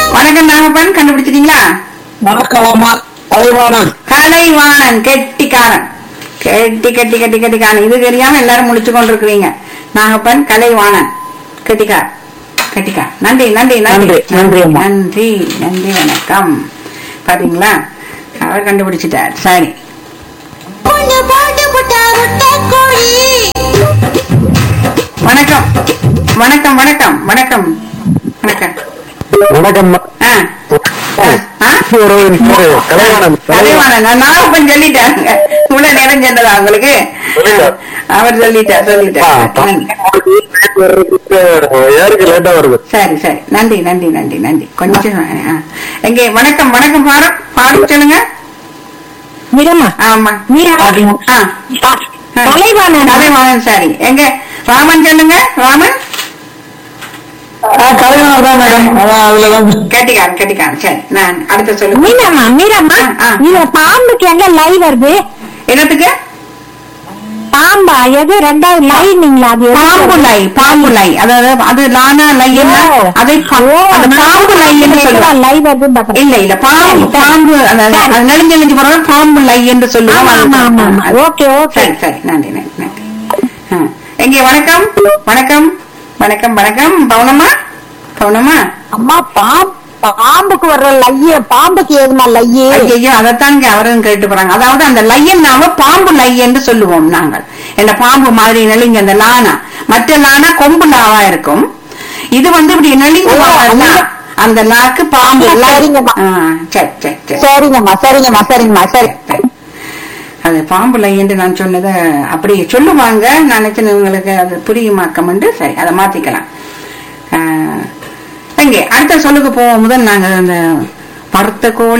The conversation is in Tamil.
வணக்கம் நாகப்பன் கண்டுபிடிச்சிட்டீங்களா வணக்கம்மா தலைவாணன் கலைவாணன் கெட்டிக்காரன் கெட்டி கெட்டி கெட்டி கெட்டிக்காரன் இது தெரியாம எல்லாரும் முடிச்சு கொண்டிருக்கிறீங்க நாகப்பன் கலைவாணன் கெட்டிக்கார் கெட்டிக்கார் நன்றி நன்றி நன்றி நன்றி, நன்றி அம்மா. நன்றி நன்றி வணக்கம் பாத்தீங்களா அவர் கண்டுபிடிச்சிட்டார் சரி பொண்ணு போட்டு புட்டா முட்டை கோழி வணக்கம் வணக்கம் வணக்கம் வணக்கம் வணக்கம் வணக்கம் ஆ ஆ, ஆ உறவின் பேரு கலைவாணன் கலைவாணன் நான் நாகப்பன் சொல்லிட்டாங்க இவ்வளவு நேரம் சொன்னதா உங்களுக்கு சொல்லிட்டார். அவர் சொல்லிட்டார் ஆ, சொல்லிட்டார் நன்றி. யாருக்கு லேட்டா வருது சரி சரி நன்றி நன்றி நன்றி நன்றி கொஞ்சம் ஆ. எங்கே வணக்கம் வணக்கம் பாரம் பாடம் சொல்லுங்க மீரம்மா ஆமா மீரா ஆ ஆ. கலைவாணன் கலைவாணன் சரி எங்க ராமன் சொல்லுங்க ராமன் கலைவாணன் தான் மேடம் அதான் அதுலதான் கட்டிக்காரன் கட்டிக்காரன் சரி நான் அடுத்த சொல்லுங்க மீரம்மா மீரம்மா ஆ, ஆ. இது பாம்புக்கு எங்க லை வருது என்னத்துக்கு பாம்பா எது ரெண்டாவது லைனீங்களா அது எது பாம்பு வருது? லை பாம்பு லை அதாவது அது லானா லை என்ன ஓ. அதை பா- ஓ, அந்த நான் பாம்பு லை என்று எங்கடா சொல்லுவோம் லை வருதுன்னு பார்த்தேன். இல்ல இல்ல பாம்பு பாம்பு அந்த அது நெளிஞ்சு நெளிஞ்சு போறது பாம்பு லை என்று சொல்லுவோம் ஆமா, அது- ஆமா, ஆமா. அது- ஓகே, ஓகே. சரி சரி நன்றி நன்றி நன்றி ஆ. எங்கே வணக்கம் வணக்கம் வணக்கம் வணக்கம் பவுனம்மா பவுனம்மா அம்மா பாம்பு பாம்புக்கு வர்ற லைய பாம்புக்கு ஏதுமா லையே ஐயோ அதைத்தான் இங்க அவரும் கேட்டு போறாங்க அதாவது அந்த லையன் நாம பாம்பு லை என்று சொல்லுவோம் நாங்கள் என்ன பாம்பு மாதிரி நெளிஞ்ச அந்த லானா மற்ற லானா கொம்பு லாவா இருக்கும் இது வந்து இப்படி நெளிஞ்சு ஓ, வர லா. அந்த- அந்த லாக்கு பாம்பு லை. சரிங்கம்மா. ஆ, சரி சரி சரி சரிங்கம்மா சரிங்கம்மா சரிங்கம்மா சரி சரி. அது பாம்பு லை என்று நான் சொன்னதை அப்படி சொல்லுவாங்க நான் நினைச்சேன் உங்களுக்கு அது புரியுமாக்கம் என்று சரி அதை மாத்திக்கலாம் ஆ, எங்கே அடுத்த சொல்லுக்கு போவோம் முதல் நாங்க அந்த பருத்த கோழி